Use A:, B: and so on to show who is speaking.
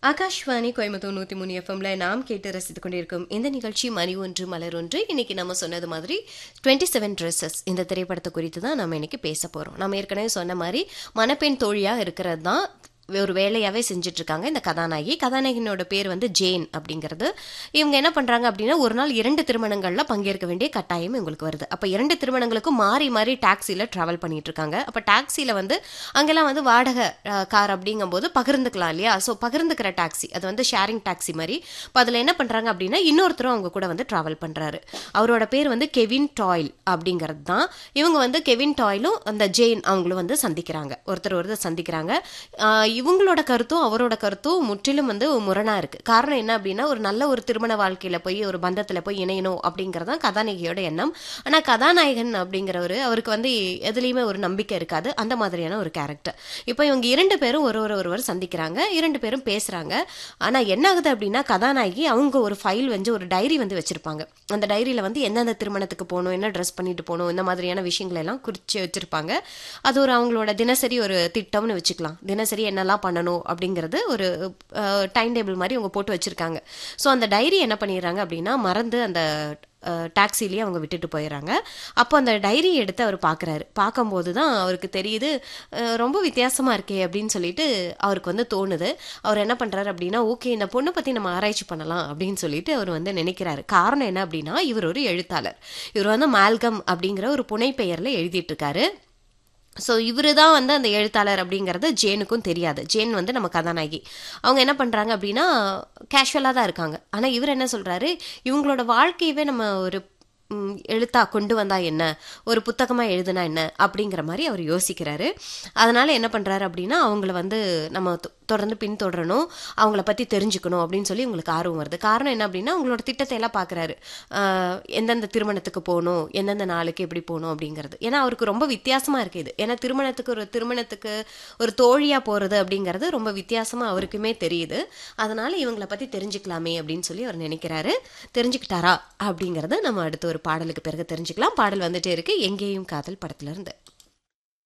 A: ஆகாஷ்வாணி கோயம்புத்தூர் நூத்தி மூணு எஃப்எம்ல நாம் கேட்டு ரசித்துக் கொண்டிருக்கும் இந்த நிகழ்ச்சி மணி ஒன்று மலர் ஒன்று இன்னைக்கு நம்ம சொன்னது மாதிரி டுவெண்ட்டி செவன் ட்ரெஸ்ஸஸ் இந்த திரைப்படத்தை குறித்து தான் நம்ம இன்னைக்கு பேச போறோம் நம்ம ஏற்கனவே சொன்ன மாதிரி மணப்பெண் தோழியா இருக்கிறது தான் ஒரு வேலையாவே செஞ்சுட்டு இருக்காங்க இந்த கதாநாயகி கதாநாயகினோட பேர் வந்து ஜேன் அப்படிங்கிறது இவங்க என்ன பண்றாங்க அப்படின்னா ஒரு நாள் இரண்டு திருமணங்கள்ல பங்கேற்க வேண்டிய கட்டாயம் இவங்களுக்கு வருது அப்ப இரண்டு திருமணங்களுக்கும் மாறி மாறி டாக்ஸில டிராவல் பண்ணிட்டு இருக்காங்க அப்ப டாக்ஸில வந்து அங்கெல்லாம் வந்து வாடகை கார் அப்படிங்கும்போது பகிர்ந்துக்கலாம் இல்லையா ஸோ பகிர்ந்துக்கிற டாக்ஸி அது வந்து ஷேரிங் டாக்ஸி மாதிரி இப்போ அதில் என்ன பண்றாங்க அப்படின்னா இன்னொருத்தரும் அவங்க கூட வந்து டிராவல் பண்றாரு அவரோட பேர் வந்து கெவின் டாயில் அப்படிங்கிறது தான் இவங்க வந்து கெவின் டாயிலும் அந்த ஜெயின் அவங்களும் வந்து சந்திக்கிறாங்க ஒருத்தர் ஒருத்தர் சந்திக்கிறாங்க ஆஹ் இவங்களோட கருத்தும் அவரோட கருத்தும் முற்றிலும் வந்து முரணா இருக்கு காரணம் என்ன அப்படின்னா ஒரு நல்ல ஒரு திருமண வாழ்க்கையில போய் ஒரு பந்தத்துல போய் இணையணும் அப்படிங்கிறது தான் கதாநாயகியோட எண்ணம் ஆனா கதாநாயகன் அப்படிங்கிறவர் அவருக்கு வந்து எதுலேயுமே ஒரு நம்பிக்கை இருக்காது அந்த மாதிரியான ஒரு கேரக்டர் இப்போ இவங்க இரண்டு பேரும் ஒரு ஒரு ஒருவர் சந்திக்கிறாங்க இரண்டு பேரும் பேசுறாங்க ஆனா என்ன ஆகுது அப்படின்னா கதாநாயகி அவங்க ஒரு ஃபைல் வந்து ஒரு டைரி வந்து வச்சிருப்பாங்க அந்த டைரியில வந்து எந்தெந்த திருமணத்துக்கு போகணும் என்ன ட்ரெஸ் பண்ணிட்டு போகணும் இந்த மாதிரியான விஷயங்களை எல்லாம் குறிச்சு வச்சிருப்பாங்க அது ஒரு அவங்களோட தினசரி ஒரு திட்டம்னு வச்சுக்கலாம் தினசரி என்னெல்லாம் பண்ணணும் அப்படிங்கிறது ஒரு டைம் டேபிள் மாதிரி அவங்க போட்டு வச்சிருக்காங்க ஸோ அந்த டைரி என்ன பண்ணிடுறாங்க அப்படின்னா மறந்து அந்த டாக்ஸிலேயே அவங்க விட்டுட்டு போயிடுறாங்க அப்போ அந்த டைரி எடுத்து அவர் பார்க்குறாரு பார்க்கும்போது தான் அவருக்கு தெரியுது அஹ், ரொம்ப வித்தியாசமாக இருக்கே அப்படின்னு சொல்லிட்டு அவருக்கு வந்து தோணுது அவர் என்ன பண்ணுறாரு அப்படின்னா ஓகே இந்த பொண்ணை பற்றி நம்ம ஆராய்ச்சி பண்ணலாம் அப்படின்னு சொல்லிட்டு அவர் வந்து நினைக்கிறாரு காரணம் என்ன அப்படின்னா இவர் ஒரு எழுத்தாளர் இவர் வந்து மால்கம் அப்படிங்கிற ஒரு புனைப்பெயரில் எழுதிட்டு இருக்காரு ஸோ இவரு தான் வந்து அந்த எழுத்தாளர் அப்படிங்கிறது ஜேனுக்கும் தெரியாது ஜேன் வந்து நம்ம கதாநாயகி அவங்க என்ன பண்ணுறாங்க அப்படின்னா கேஷுவலாக தான் இருக்காங்க ஆனால் இவர் என்ன சொல்கிறாரு இவங்களோட வாழ்க்கையவே நம்ம ஒரு ம், எழுத்தா கொண்டு வந்தா என்ன ஒரு புத்தகமாக எழுதுனா என்ன அப்படிங்கிற மாதிரி அவர் யோசிக்கிறாரு அதனால என்ன பண்ணுறாரு அப்படின்னா அவங்கள வந்து நம்ம தொ- தொடர்ந்து பின்தொடரணும் அவங்கள பற்றி தெரிஞ்சுக்கணும் அப்படின்னு சொல்லி உங்களுக்கு ஆர்வம் வருது காரணம் என்ன அப்படின்னா அவங்களோட திட்டத்தை எல்லாம் பார்க்குறாரு எந்தெந்த திருமணத்துக்கு போகணும் எந்தெந்த நாளுக்கு எப்படி போகணும் அப்படிங்கிறது ஏன்னா அவருக்கு ரொம்ப வித்தியாசமாக இருக்குது இது ஏன்னா திருமணத்துக்கு ஒரு திருமணத்துக்கு ஒரு தோழியாக போகிறது அப்படிங்கிறது ரொம்ப வித்தியாசமாக அவருக்குமே தெரியுது அதனால இவங்கள பற்றி தெரிஞ்சுக்கலாமே அப்படின்னு சொல்லி அவர் நினைக்கிறாரு தெரிஞ்சுக்கிட்டாரா அப்படிங்கிறத நம்ம அடுத்த ஒரு பாடலுக்கு பிறகு தெரிஞ்சுக்கலாம் பாடல் வந்துட்டே இருக்கு எங்கேயும் காதல் படத்துல இருந்து